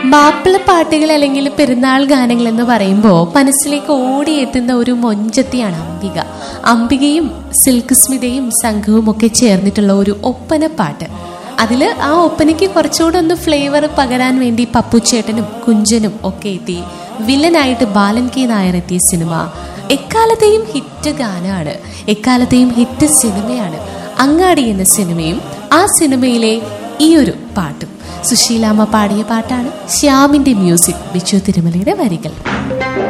മാപ്പിള പാട്ടുകൾ അല്ലെങ്കിൽ പെരുന്നാൾ ഗാനങ്ങൾ എന്ന് പറയുമ്പോൾ മനസ്സിലേക്ക് ഓടിയെത്തുന്ന ഒരു മൊഞ്ചത്തിയാണ് അംബിക അംബികയും സിൽക്ക് സ്മിതയും സംഘവും ഒക്കെ ചേർന്നിട്ടുള്ള ഒരു ഒപ്പന പാട്ട് അതിൽ ആ ഒപ്പനയ്ക്ക് കുറച്ചുകൂടെ ഒന്ന് ഫ്ലേവർ പകരാൻ വേണ്ടി പപ്പുച്ചേട്ടനും കുഞ്ചനും ഒക്കെ എത്തി വില്ലനായിട്ട് ബാലൻ കെ നായർ എത്തിയ സിനിമ എക്കാലത്തെയും ഹിറ്റ് ഗാനമാണ് എക്കാലത്തെയും ഹിറ്റ് സിനിമയാണ് അങ്ങാടി എന്ന സിനിമയും ആ സിനിമയിലെ ഈ ഒരു പാട്ടും സുശീലാമ്മ പാടിയ പാട്ടാണ് ശ്യാമിന്റെ മ്യൂസിക് ബിച്ചു തിരുമലയുടെ വരികൾ